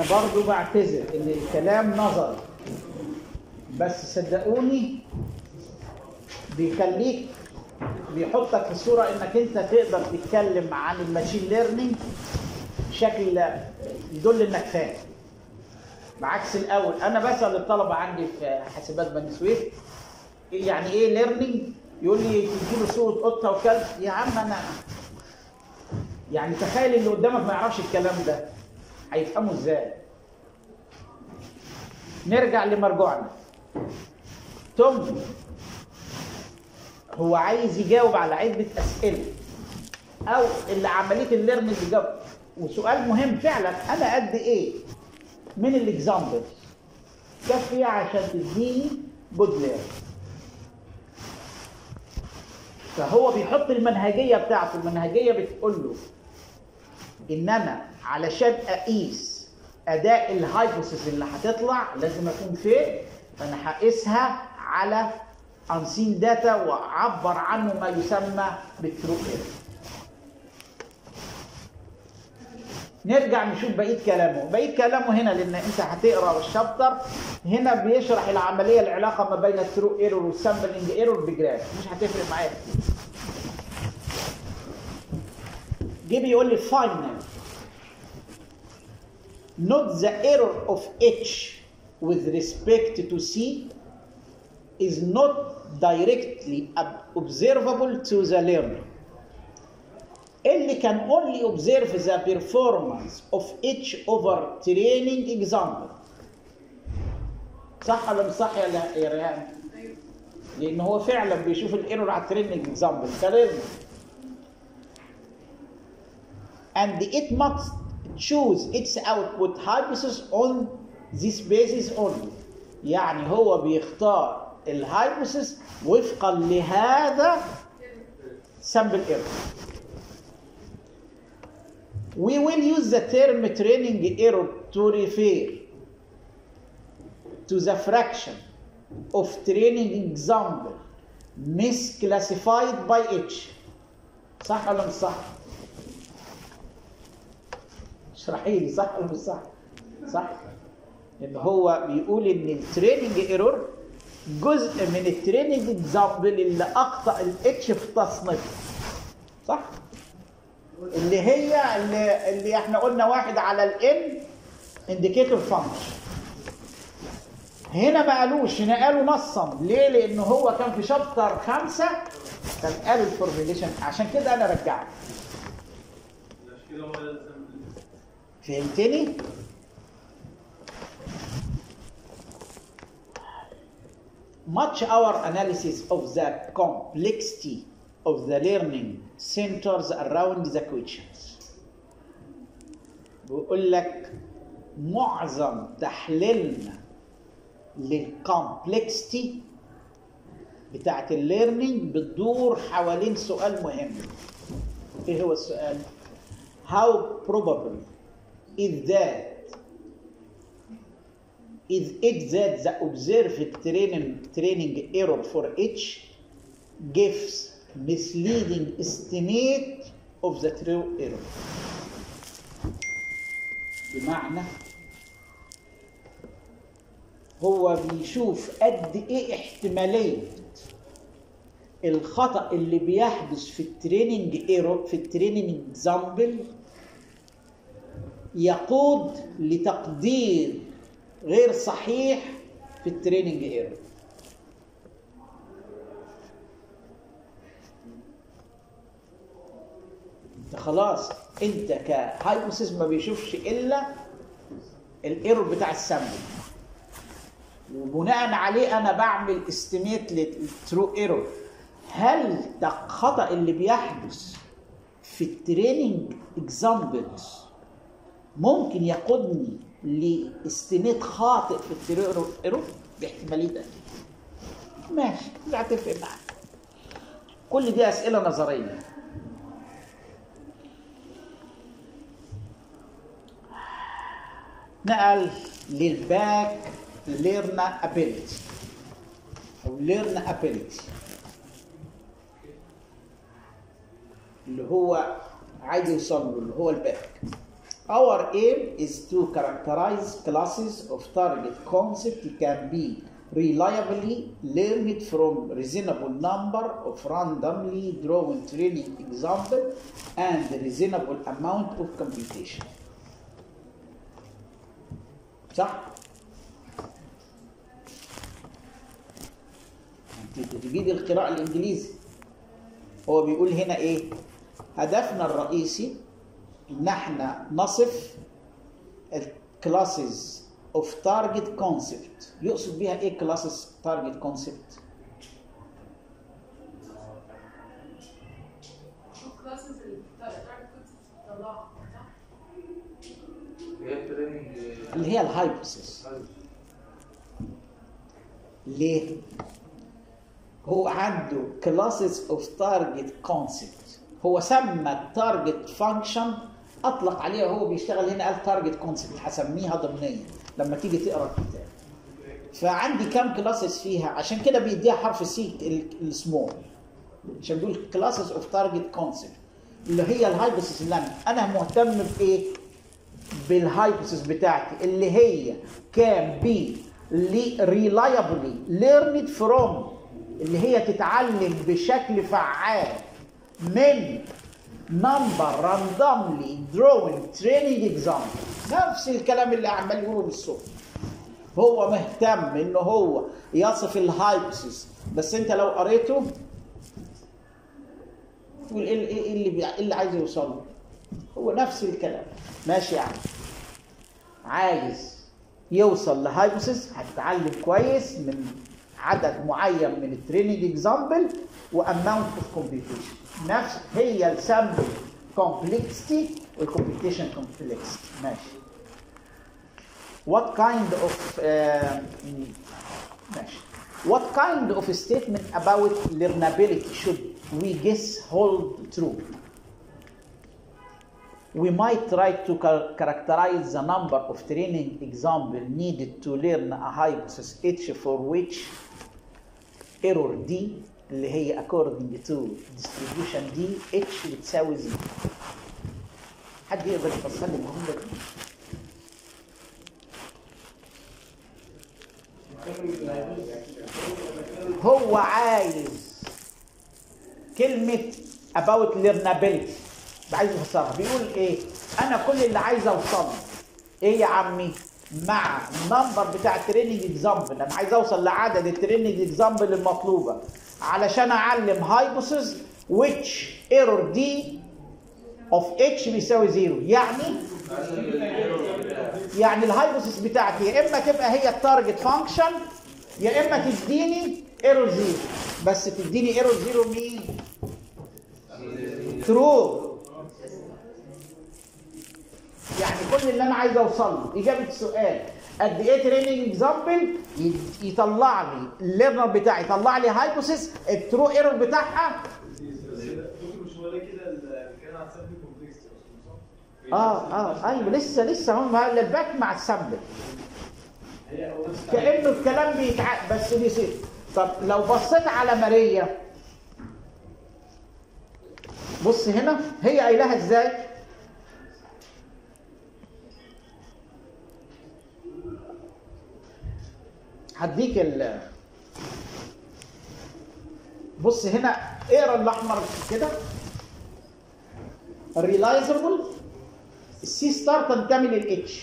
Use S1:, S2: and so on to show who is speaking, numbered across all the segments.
S1: برضو بعتذر ان الكلام نظري بس صدقوني بيخليك بيحطك في صوره انك انت تقدر تتكلم عن الماشين ليرنينج بشكل يدل انك فاهم بعكس الاول انا بسال الطلبه عندي في حاسبات بني سويف يعني ايه ليرنينج يقول لي تجيله صوره قطه وكلب يا عم انا يعني تخيل اللي قدامك ما يعرفش الكلام ده هيفهمه ازاي نرجع لمرجوعنا توم هو عايز يجاوب على عده اسئله او اللي عمليه الليرنينج جاب وسؤال مهم فعلا انا قد ايه من الاكزامبل كافيه عشان تديني جود ليرن فهو بيحط المنهجيه بتاعته المنهجيه بتقول له ان انا علشان اقيس اداء الهايبوثيس اللي هتطلع لازم اكون فين فانا هقيسها على انسين داتا واعبر عنه ما يسمى بالترو نرجع نشوف بقيه كلامه بقيه كلامه هنا لان انت هتقرا الشابتر هنا بيشرح العمليه العلاقه ما بين الترو ايرور والسامبلنج ايرور بجراف مش هتفرق معايا كتير جه بيقول لي فاينل not the error of h with respect to c is not directly observable to the learner اللي can only observe the performance of h over training example صح ولا مش صح يا يا ريهام؟ لان هو فعلا بيشوف الايرور على التريننج اكزامبل كلمه and it must choose its output hypothesis on this basis only يعني هو بيختار الهايبوثيس وفقا لهذا sample error we will use the term training error to refer to the fraction of training example misclassified by H صح ولا مش صح؟ اشرحي لي صح ولا مش صح؟ صح؟ ان هو بيقول ان التريننج ايرور جزء من التريننج اكزامبل اللي اخطا الاتش في تصنيفه صح؟ اللي هي اللي, اللي احنا قلنا واحد على الان انديكيتور فانكشن هنا ما قالوش هنا قالوا نصا ليه؟ لان هو كان في شابتر خمسه كان قالوا الفورميليشن عشان كده انا رجعت فهمتني؟ Much our analysis of the complexity of the learning centers around the questions. بيقول لك معظم تحليلنا للكومبلكسيتي بتاعت الليرنينج بتدور حوالين سؤال مهم. ايه هو السؤال؟ How probable is that is it that the observed training, training error for each gives misleading estimate of the true error بمعنى هو بيشوف قد ايه احتماليه الخطا اللي بيحدث في التريننج ايرور في التريننج اكزامبل يقود لتقدير غير صحيح في التريننج ايرور خلاص انت كهايبوسيس ما بيشوفش الا الايرور بتاع السامبل وبناء عليه انا بعمل استيميت للترو ايرور هل الخطا اللي بيحدث في التريننج اكزامبلز ممكن يقودني لاستيميت خاطئ في الترو ايرور باحتماليه ده ماشي لا هتفرق معاك كل دي اسئله نظريه نقل للباك ليرنا ابيليتي او ليرنا ابيليتي اللي هو عايز يوصل له اللي هو الباك Our aim is to characterize classes of target concept can be reliably learned from reasonable number of randomly drawn training example and reasonable amount of computation. صح؟ انت تجيب القراءة الإنجليزي هو بيقول هنا إيه؟ هدفنا الرئيسي إن احنا نصف الكلاسز اوف تارجت كونسبت يقصد بيها ايه كلاسز تارجت كونسبت
S2: classes اللي بتاعت كنت طلعها صح؟
S3: هي تريننج
S1: اللي هي الهايبوثيس ليه هو عنده كلاسز اوف تارجت كونسبت هو سمى التارجت فانكشن اطلق عليها هو بيشتغل هنا قال تارجت كونسبت هسميها ضمنيا لما تيجي تقرا الكتاب فعندي كام كلاسز فيها عشان كده بيديها حرف سي السمول عشان بيقول كلاسز اوف تارجت كونسبت اللي هي الهايبوثيس اللي انا انا مهتم بايه بالهايبوثيس بتاعتي اللي هي كان بي ريلايبلي ليرند فروم اللي هي تتعلم بشكل فعال من نمبر راندوملي دروينج تريننج اكزامبل نفس الكلام اللي عمال يقوله بالصوت هو مهتم ان هو يصف الهايبوثيس بس انت لو قريته تقول ايه ايه إيه اللي بيع- إيه اللي عايز يوصل له هو نفس الكلام ماشي يعني عايز يوصل لهايبوثيس هتتعلم كويس من عدد معين من التريننج اكزامبل واماونت اوف كومبيوتيشن نفس هي السامبل كومبلكسيتي والكومبيوتيشن كومبلكسيتي ماشي what kind of uh, ماشي what kind of statement about learnability should we guess hold true we might try to char- characterize the number of training example needed to learn a hypothesis H for which error D اللي هي according to distribution D H بتساوي زيرو حد يقدر يفسر لي الجملة دي؟ هو عايز كلمة about learnability عايز يفسرها بيقول ايه انا كل اللي عايز اوصل له ايه يا عمي مع النمبر بتاع التريننج اكزامبل انا عايز اوصل لعدد التريننج اكزامبل المطلوبه علشان اعلم هايبوثيس which error d of h بيساوي زيرو يعني يعني الهايبوثيس بتاعتي يا اما تبقى هي التارجت فانكشن يا اما تديني ايرور زيرو بس تديني ايرور زيرو مين ترو يعني كل اللي انا عايز اوصل له اجابه السؤال قد ايه تريننج اكزامبل يطلع لي الليرنر بتاعي يطلع لي هايبوثيس الترو ايرور بتاعها
S4: دكتور مش هو ده كده اللي كان على السبب كومبلكس صح؟
S1: اه اه ايوه لسه لسه هم الباك مع السامبل
S4: هي هو نفس
S1: كانه الكلام بيتع بس بيصير طب لو بصيت على ماريا بص هنا هي قايلها ازاي هديك ال بص هنا اقرا الاحمر كده الريلايزبل السي ستار تنتمي للاتش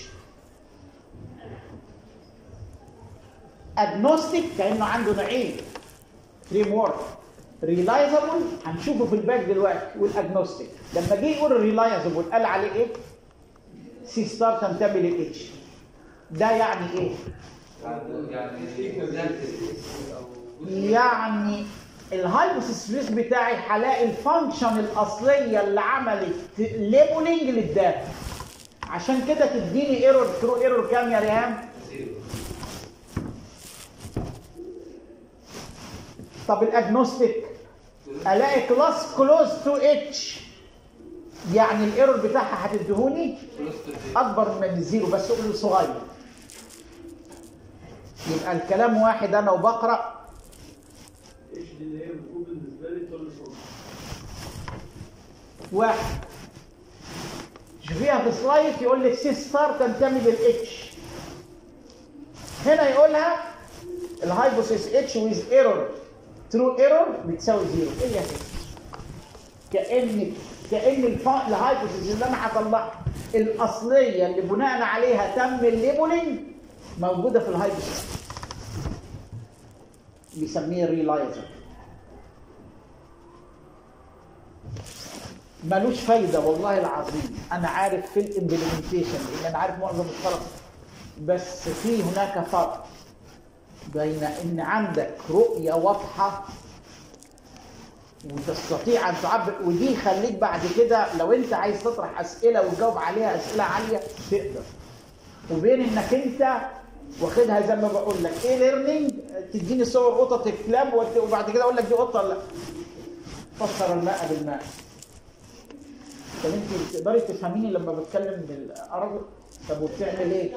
S1: اجنوستيك كانه عنده نوعين فريم ورك ريلايزبل هنشوفه في الباك دلوقتي والاجنوستيك لما جه يقول الريلايزبل قال عليه ايه؟ سي ستار تنتمي للاتش ده يعني ايه؟ يعني الهايبوثيسيس بتاعي هلاقي الفانكشن الاصليه اللي عملت ليبلنج للداتا عشان كده تديني ايرور ترو ايرور كام يا ريهام؟ طب الاجنوستيك الاقي كلاس كلوز تو اتش يعني الايرور بتاعها هتديهوني اكبر من الزيرو بس قول صغير يبقى الكلام واحد انا وبقرا
S4: ايش دي اللي هي بتكون بالنسبه لي طول الشغل
S1: واحد شوف فيها في سلايد يقول لك سي ستار تنتمي للاتش هنا يقولها الهايبوثيس اتش ويز ايرور ترو ايرور بتساوي زيرو ايه يا ستي كان كان الفا- الهايبوثيس اللي انا هطلعها الاصليه اللي بناء عليها تم الليبلنج موجوده في الهايبوثيس بيسميه الريلايزر ملوش فايده والله العظيم انا عارف في الامبلمنتيشن لان انا عارف معظم الطلبه بس في هناك فرق بين ان عندك رؤيه واضحه وتستطيع ان تعبر ودي خليك بعد كده لو انت عايز تطرح اسئله وتجاوب عليها اسئله عاليه تقدر وبين انك انت واخدها زي ما بقول لك ايه ليرنينج تديني صور قطط الكلاب وت- وبعد كده اقول لك دي قطه ولا لا فسر الماء بالماء طب انت تقدري تفهميني لما بتكلم بالعربي طب وبتعمل ايه؟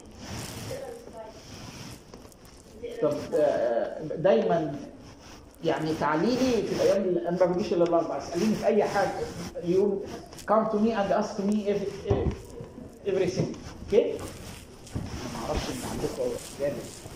S1: طب آه، دايما يعني تعليلي في الايام اللي انا ما بجيش الا الاربع اساليني في اي حاجه يو come to me and ask me every- everything اوكي؟ ما اعرفش ان عندكم جامد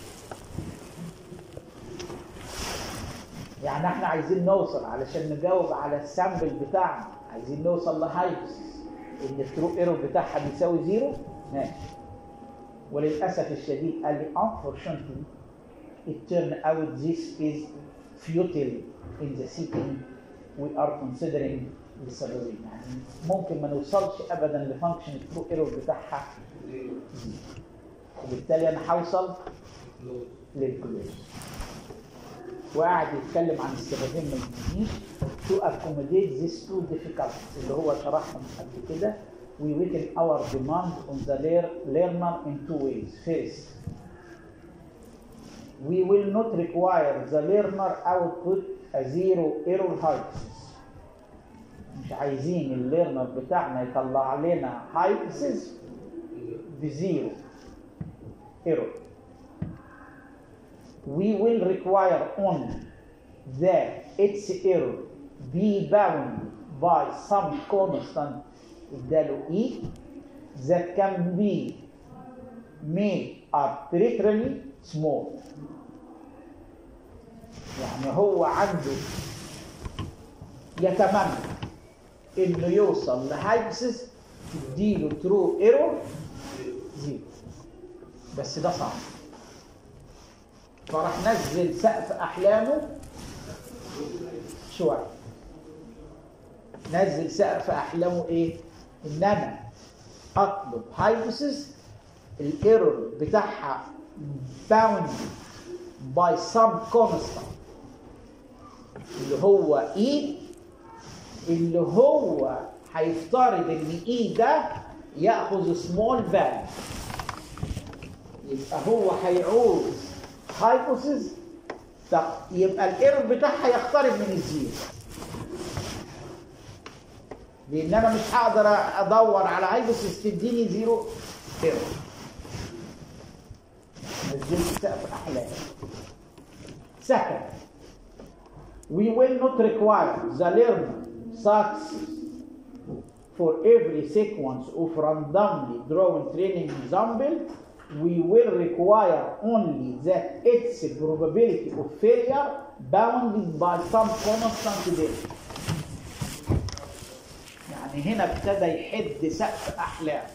S1: يعني احنا عايزين نوصل علشان نجاوب على السامبل بتاعنا عايزين نوصل لهايبس ان الترو ايرور بتاعها بيساوي زيرو ماشي وللاسف الشديد قال لي unfortunately it turned out this is futile in the setting we are considering لسببين يعني ممكن ما نوصلش ابدا لفانكشن الترو ايرور بتاعها
S3: زيرو
S1: وبالتالي انا هوصل
S3: لوز
S1: للكلوز وقعد يتكلم عن السببين ما يهمنيش to accommodate these two difficulties اللي هو شرحهم قبل كده we weaken our demand on the lear- learner in two ways first we will not require the learner output a zero error hypothesis مش عايزين الليرنر بتاعنا يطلع لنا hypothesis بزيرو error we will require only that its error be bound by some constant اداله e that can be made arbitrarily small يعني هو عنده يتمنى انه يوصل لهايبسس تديله ترو ايرور زيرو بس ده صعب فراح نزل سقف احلامه شويه نزل سقف احلامه ايه ان انا اطلب هايبوثيس الايرور بتاعها باوند باي سم كونستانت اللي هو اي اللي هو هيفترض ان اي ده ياخذ سمول فاليو يبقى هو هيعوز هايبوثيس طب يبقى الايرور بتاعها يقترب من الزيرو لان انا مش هقدر ادور على هايبوثيس تديني زيرو ايرور نزلت سقف احلام Second, we will not require the learner success for every sequence of randomly drawn training example. We will require only that its probability of failure bounded by some constant delta. يعني هنا ابتدى يحد سقف احلام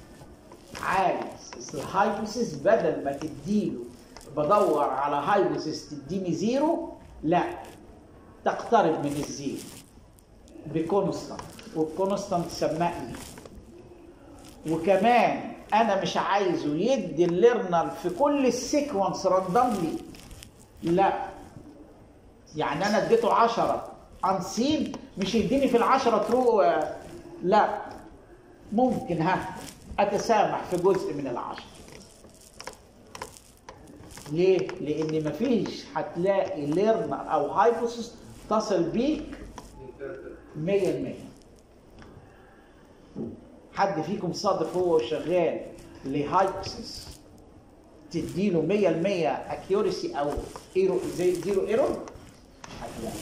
S1: عايز الهايبوثيس بدل ما تديله بدور على هايبوثيس تديني زيرو لا تقترب من الزيرو بكونستانت والكونستانت سماه ايه وكمان انا مش عايزه يدي الليرنر في كل السيكونس راندوملي لا يعني انا اديته 10 انسين مش يديني في العشرة ترو آه، لا ممكن ها اتسامح في جزء من العشرة ليه؟ لان مفيش هتلاقي ليرنر او هايبوثيس تصل بيك 100% حد فيكم صادق هو شغال لهايبوثيس تديله 100% اكيورسي او ايرو زي زيرو ايرور مش هتلاقي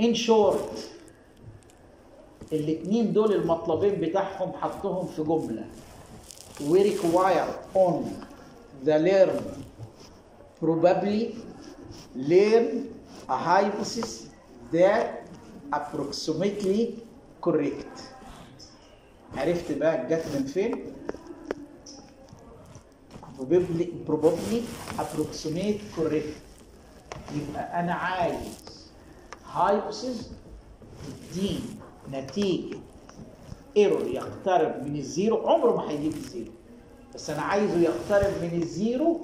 S1: ان شورت الاثنين دول المطلبين بتاعهم حطهم في جمله we require on the learn probably learn a hypothesis that approximately correct عرفت بقى جت من فين؟ probably probably approximate correct يبقى انا عايز hypothesis دي نتيجة ايرور يقترب من الزيرو عمره ما هيجيب الزيرو بس انا عايزه يقترب من الزيرو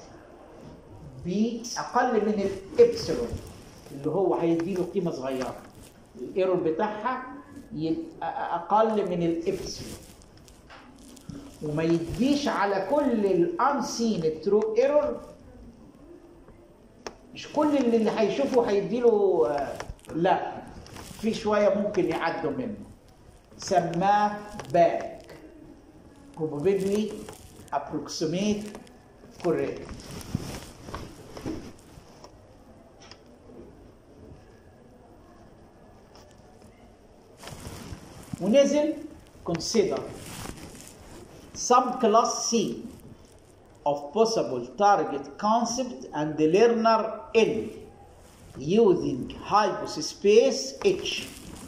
S1: باقل من الابسلون اللي هو هيديله قيمه صغيره الايرور بتاعها يبقى اقل من الابسلون وما يديش على كل الانسين ترو ايرور مش كل اللي هيشوفه هيديله آه، لا في شويه ممكن يعدوا منه سماه باك probably approximate correct ونزل consider some class C of possible target concept and the learner L using hypothesis H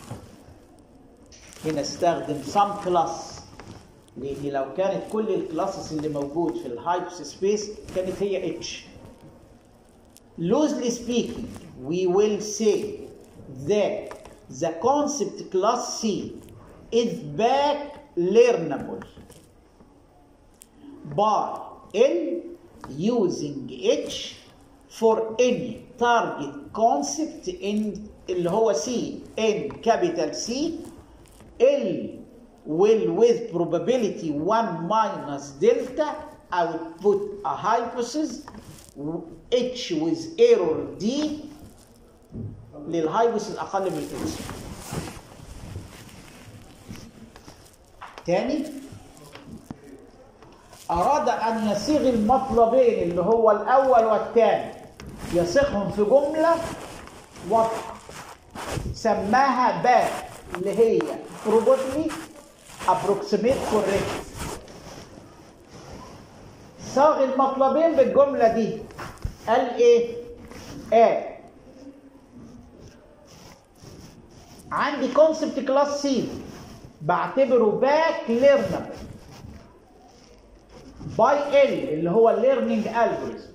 S1: هنا استخدم some class لان لو كانت كل الكلاسز اللي موجود في الهايبوثيس سبيس كانت هي H loosely speaking we will say that the concept class C is back learnable by L using H for any target concept in اللي هو C in capital C L will with probability 1 minus delta output a hypothesis H with error D للهايبوثيس اقل من الإكس تاني أراد أن يصيغ المطلبين اللي هو الأول والثاني يصيغهم في جملة واضحة سماها باك اللي هي probably approximate correct صاغ المطلبين بالجملة دي قال إيه؟ قال عندي كونسبت كلاس سي بعتبره باك ليرنبل باي ال اللي هو الليرنينج الجوريزم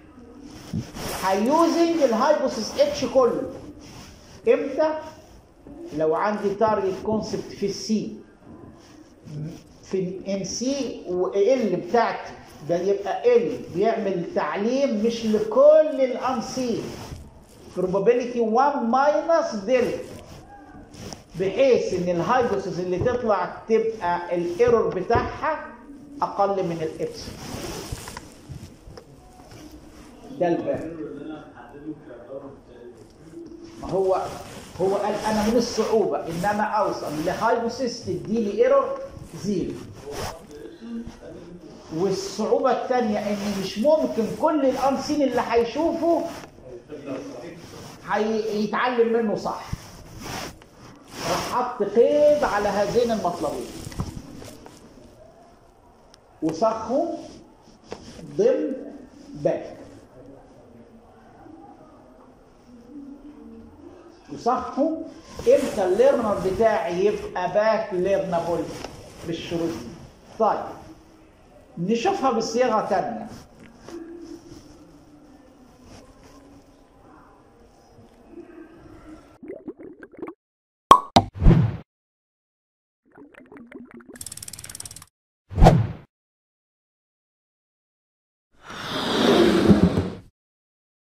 S1: هيوزنج الهايبوثيس اتش كله امتى لو عندي تارجت كونسبت في السي في الام سي وال بتاعتي ده يبقى ال بيعمل تعليم مش لكل الانسين probability 1 minus دلتا بحيث ان الهايبوثيس اللي تطلع تبقى الايرور بتاعها اقل من الابسلون ده الباب
S4: اللي انا محدده كضرب
S1: ما هو هو قال انا من الصعوبه ان انا اوصل لهايبوثيس تدي لي ايرور زيرو والصعوبه الثانيه ان مش ممكن كل الانسين اللي هيشوفه هيتعلم منه صح راح حط قيد على هذين المطلبين وصخهم ضمن باك وصخهم امتى الليرنر بتاعي يبقى باك ليرنابل بالشروط دي طيب نشوفها بصيغه تانية